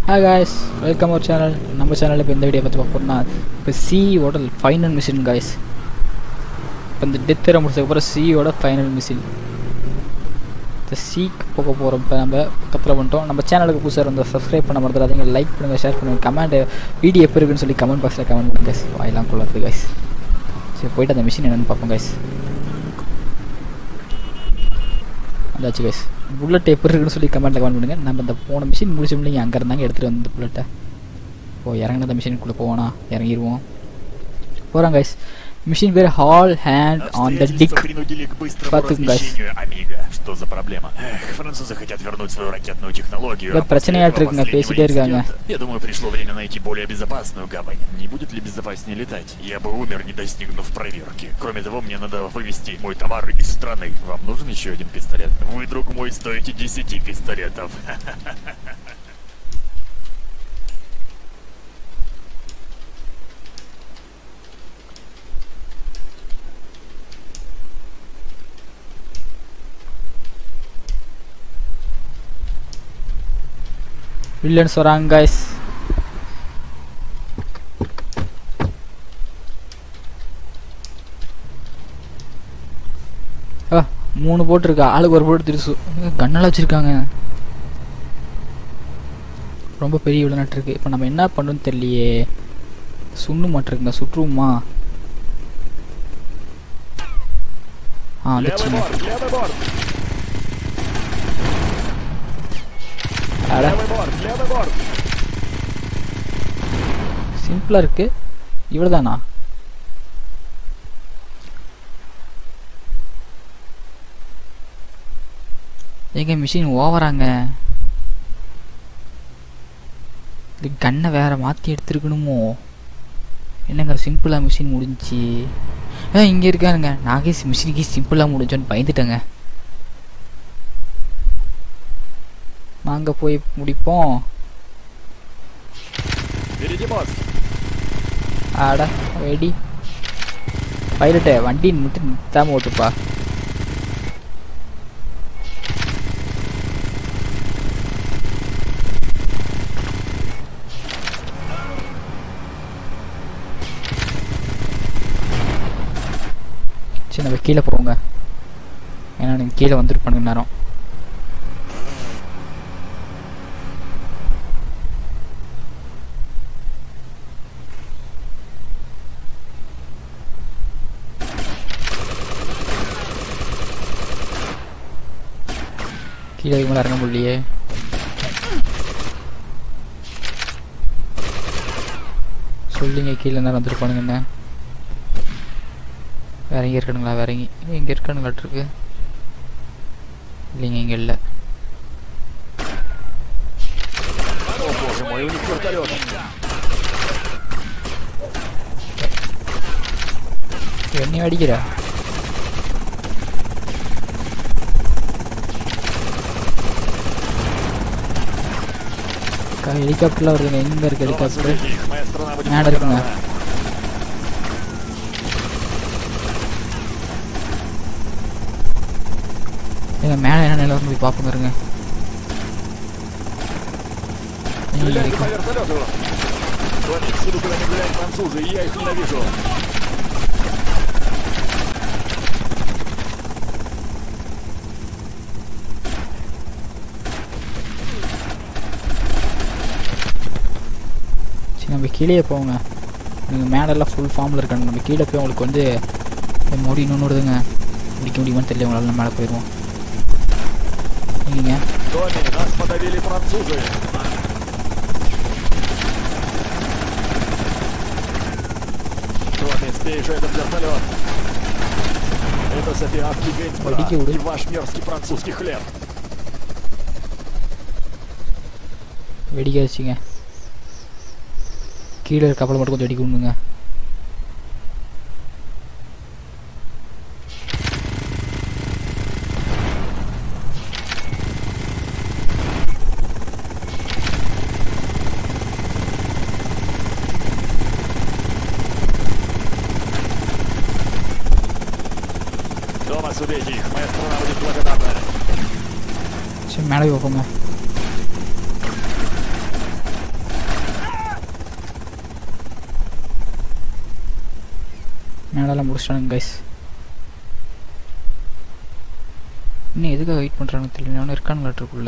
Hi guys welcome our channel நம்ம சேனலில் இப்போ இந்த வீடியோ பற்றி பார்க்க போகிறோம்னா இப்போ சியோட ஃபைனல் மிஷின் காய்ஸ் இப்போ இந்த டெத்தரை முடிச்சதுக்கப்புறம் சியோட ஃபைனல் மிஷின் இந்த சீக்கு போக போகிறோம் இப்போ நம்ம பக்கத்தில் வந்துட்டோம் நம்ம சேனலுக்கு புதுசாக இருந்தால் சப்ஸ்கிரைப் பண்ண மறந்துடாதீங்க லைக் பண்ணுங்கள் ஷேர் பண்ணுங்கள் கமெண்ட் வீடியோ எப்போ இருக்குன்னு சொல்லி கமெண்ட் பாக்ஸில் கமெண்ட் பண்ணுங்க guys. வாயெல்லாம் கொள்ளாது guys சரி போயிட்டு அந்த மிஷின் என்னென்னு பார்ப்போம் guys வந்தாச்சு கைஸ் புல்லட் எப்படி இருக்குன்னு சொல்லி கமெண்ட்டில் கமெண்ட் பண்ணுங்கள் நம்ம இந்த போன மிஷின் முடிச்சு நீங்கள் அங்கே இருந்தாங்க எடுத்துகிட்டு வந்து புல்லட்டை ஓ இறங்கின அந்த மிஷினுக்குள்ளே போவோனா இறங்கிடுவோம் போகிறோம் கைஸ் மிஷின் பேர் hall hand on the tick Обстоятельства принудили к быстрому Потом, гайс. размещению Амиго. Что за проблема? Эх, французы хотят вернуть свою ракетную технологию. Да, а про после цены этого отрыгно, последнего песни дерганя. инцидента, Я думаю, пришло время найти более безопасную гавань. Не будет ли безопаснее летать? Я бы умер, не достигнув проверки. Кроме того, мне надо вывести мой товар из страны. Вам нужен еще один пистолет? Вы, друг мой, стоите 10 пистолетов. Villains வராங்க கைஸ் ஆ மூணு போட்டு இருக்கா ஆளுக்கு ஒரு போட்டு திருசு கண்ணெல்லாம் வச்சிருக்காங்க ரொம்ப பெரிய வில்லனாட்டு இருக்கு இப்போ நம்ம என்ன பண்ணணும்னு தெரியலையே சுண்ணு மாட்டிருக்குங்க சுற்றுமா ஆ Левый வந்துச்சுங்க борт, левый борт, அட левый борт, левый борт. சிம்பிளாக இருக்கு இவ்வளோதானா எங்க மிஷின் ஓவராங்க இது கண்ணை வேற மாற்றி எடுத்துருக்கணுமோ என்னங்க சிம்பிளாக மிஷின் முடிஞ்சுச்சு ஆ இங்கே இருக்காருங்க நாகே மிஷினுக்கு சிம்பிளாக முடிஞ்சோன்னு பயந்துட்டேங்க நாங்க போய் முடிப்போம் Впереди мост. அட வெடி பைலட்டு வண்டி மட்டும் நிறுத்தாம ஓட்டுப்பா சரி நம்ம கீழே போங்க ஏன்னா நீங்கள் கீழே வந்துருப்பானுங்க நேரம் கீழே மேலே இறங்க முடியலையே சொல்லிங்க கீழே நேரம் வந்துருப்பானுங்கண்ணே வேற எங்கே இருக்கானுங்களா வேற எங்கே எங்கே இருக்கானுங்களாட்டிருக்கு இல்லைங்க இங்கே இல்லை О, боже мой, у них вертолет. என்னையும் அடிக்கிற ஹெலிகாப்டர்லாம் வருதுங்க எங்க இருக்கு Дома ஹெலிகாப்டர் судите их, моя страна будет Надо இருக்குங்க. благодарна. எங்க மேலே என்ன நிலவரம் போய் பார்ப்போங்க இருங்க எங்க Стреляйте இருக்கு? по вертолету. Тони, всюду, куда ни глянь, французы, и я их ненавижу. சரி நம்ம கீழே போங்க நீங்கள் மேலெல்லாம் ஃபுல் ஃபார்மில் இருக்காங்க நம்ம கீழே போய் உங்களுக்கு வந்து மோடி இன்னொன்று வருதுங்க முடிக்க முடியுமான்னு தெரியல உங்களால் நம்ம மேலே போயிடுவோம் நீங்கள் Тони, нас подавили французы. Тони, сбей же этот вертолет. Это Софиатский Гейнсбора Пойдите, ура. и ваш мерзкий французский хлеб. வெடிக்க வச்சுங்க கீழே இருக்க கப்பலை மட்டும் கொஞ்சம் வெடிக்க விடுங்க Томас, убейте их, моя страна будет благодарна. சரி மேலே வைப்போங்க மேலெல்லாம் முடிச்சிட்டானுங்க கைஸ் இன்னும் எதுக்காக வெயிட் பண்ணுறாங்க தெரியல அவனு இருக்கானுங்களாட்டுக்குள்ள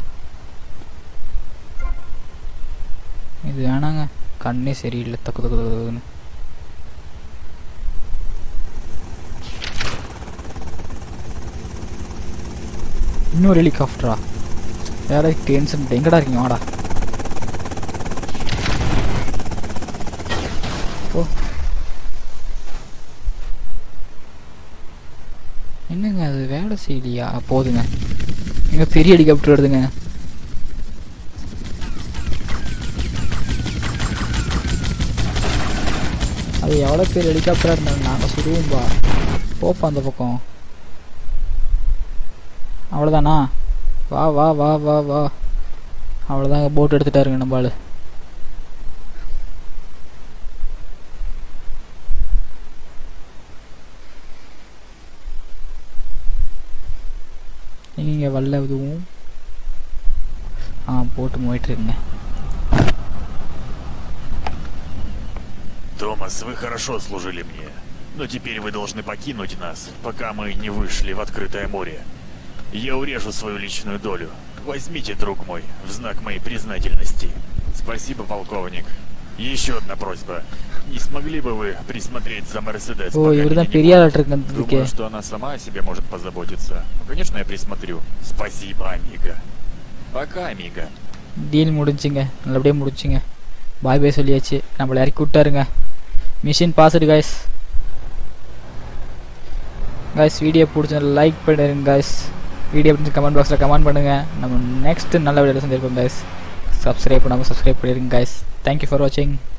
இது வேணாங்க கண்ணே சரியில்லை தக்கு தக்கு தக்கு தக்குன்னு இன்னொரு ஹெலிகாப்டரா யாராவது டென்ஷன் எங்கடா இருக்கீங்க வாடா ஓ என்னங்க அது வேலை செய்யலையா போதுங்க எங்க பெரிய ஹெலிகாப்டர் வருதுங்க அது எவ்வளோ பேர் ஹெலிகாப்டராக இருந்தாலும் நாங்கள் சுடுவோம்பா போப்பா அந்த பக்கம் அவ்வளோதானா வா வா வா வா வா அவ்வளோதாங்க போட் எடுத்துட்டாருங்க நம்ம ஆளு நீங்கள் வரல எதுவும் ஆ போட்டு போயிட்டுருக்குங்க Томас, вы хорошо служили мне. Но теперь вы должны покинуть нас, пока мы не вышли в открытое море. Я урежу свою личную долю. Возьмите, друг мой, в знак моей признательности. Спасибо, полковник. Еще одна просьба. Не смогли бы вы присмотреть за Мерседес? ஓ пока இவர் меня தான் не பெரிய будет? ஆளாட்டு இருக்கு Думаю, что она сама о себе может позаботиться. Ну, конечно, я присмотрю. Спасибо, Амиго. Пока, Амиго. டீல் முடிஞ்சுங்க நல்லபடியாக முடிச்சுங்க பாய் பாய் சொல்லியாச்சு நம்மளை இறக்கி விட்டாருங்க mission passed guys guys video பிடிச்ச லைக் பண்ணிடுங்க காய்ஸ் வீடியோ பிடிச்சி கமெண்ட் பாக்ஸில் கமெண்ட் பண்ணுங்கள் நம்ம நெக்ஸ்ட் நல்ல வீடியோ சந்திருக்கோம் காய்ஸ் சப்ஸ்கிரைப் பண்ணாமல் சப்ஸ்கிரைப் பண்ணிடுங்க காய்ஸ் தேங்க்யூ ஃபார் வாட்சிங்